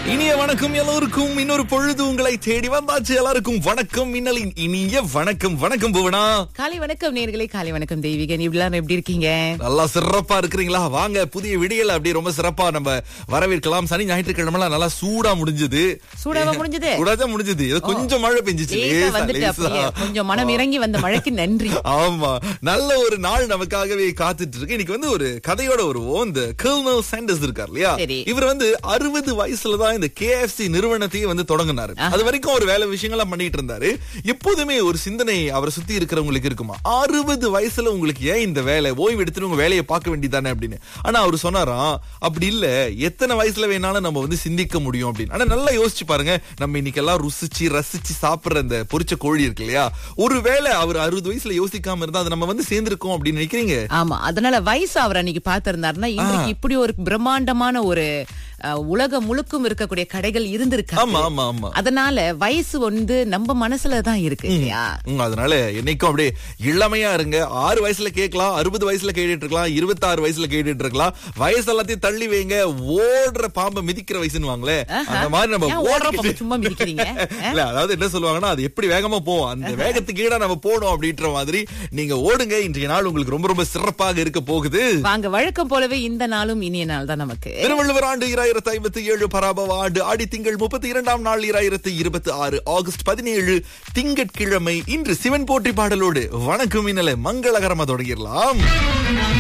இனிய வணக்கம் எல்லோருக்கும் இன்னொரு பொழுது உங்களை தேடி வந்தாச்சு எல்லாருக்கும் வணக்கம் மின்னலின் இனிய வணக்கம் வணக்கம் புவனா காலை வணக்கம் நேர்களே காலை வணக்கம் தெய்வீகன் இவ்வளவு எப்படி இருக்கீங்க நல்லா சிறப்பா இருக்கிறீங்களா வாங்க புதிய விடியல் அப்படி ரொம்ப சிறப்பா நம்ம வரவேற்கலாம் சனி ஞாயிற்றுக்கிழமை நல்லா சூடா முடிஞ்சது சூடாவா முடிஞ்சது? சூடாதான் முடிஞ்சது ஏதோ கொஞ்சம் மழை பெஞ்சிச்சு லேசா லேசா, வந்துட்டு லேசா. அப்படியே கொஞ்சம் மனம் இறங்கி வந்த மழைக்கு நன்றி ஆமா நல்ல ஒரு நாள் நமக்காகவே காத்துட்டு இருக்கு இன்னைக்கு வந்து ஒரு கதையோட வருவோம் இந்த கர்னல் சாண்டர்ஸ் இருக்கார் இல்லையா சரி. இவர் வந்து அறுபது வயசுல தான் இந்த கேஎஃப்சி நிறுவனத்தையே வந்து தொடங்கினாரு அது வரைக்கும் ஒரு வேலை விஷயங்கள்லாம் பண்ணிட்டு இருந்தாரு எப்போதுமே ஒரு சிந்தனை அவரை சுத்தி இருக்கிறவங்களுக்கு இருக்குமா அறுபது வயசுல உங்களுக்கு ஏன் இந்த வேலை ஓய்வு எடுத்துட்டு உங்க வேலையை பார்க்க வேண்டியதானே அப்படின்னு ஆனா அவர் சொன்னாராம் அப்படி இல்ல எத்தனை வயசுல வேணாலும் நம்ம வந்து சிந்திக்க முடியும் அப்படின்னு ஆனா நல்லா யோசிச்சு பாருங்க நம்ம இன்னைக்கு எல்லாம் ருசிச்சு ரசிச்சு சாப்பிடுற அந்த பொரிச்ச கோழி இருக்கு இல்லையா ஒருவேளை அவர் அறுபது வயசுல யோசிக்காம இருந்தா அது நம்ம வந்து சேர்ந்திருக்கோம் அப்படின்னு நினைக்கிறீங்க ஆமா அதனால வயசு அவர் அன்னைக்கு பார்த்திருந்தாருன்னா இன்றைக்கு இப்படி ஒரு பிரம்மாண்டமான ஒரு அஹ், உலகம் முழுக்கும் இருக்கக்கூடிய கடைகள் இருந்திருக்கு ஆமா ஆமா ஆமா அதனால வயசு வந்து நம்ம மனசுல தான் இருக்கு இல்லையா ம், அதனால என்னைக்கும் அப்படியே இளமையா இருங்க ஆறு வயசுல கேட்கலாம் அறுபது வயசுல கேட்டுட்டு இருக்கலாம் இருபத்தாறு வயசுல கேட்டுட்டு இருக்கலாம் வயசு எல்லாத்தையும் தள்ளி வைங்க ஓடுற பாம்பை மிதிக்கிற வயசுன்னு வாங்களே அந்த மாதிரி நம்ம ஏன் ஓடுற ஓடிக்கிட்டு- பாம்பை சும்மா மிதிக்கிறீங்க? இல்ல அதாவது என்ன சொல்லுவாங்கன்னா அது எப்படி வேகமா போவோம் அந்த வேகத்துக்கு ஈடா நம்ம போனோம் அப்படின்ற மாதிரி நீங்க ஓடுங்க இன்றைய நாள் உங்களுக்கு ரொம்ப ரொம்ப சிறப்பாக இருக்க போகுது வாங்க வழக்கம் போலவே இந்த நாளும் இனிய நாள் தான் நமக்கு திருவள்ளுவர் ஆண்டு இராயிரத்தி ஐம்பத்தி ஏழு பராபவ ஆண்டு ஆடி திங்கள் முப்பத்தி இரண்டாம் நாள் இராயிரத்தி இருபத்தி ஆறு ஆகஸ்ட் பதினேழு திங்கட்கிழமை இன்று சிவன் போற்றி பாடலோடு வணக்கம் இன்னலை மங்களகரமா தொடங்கிடலாம்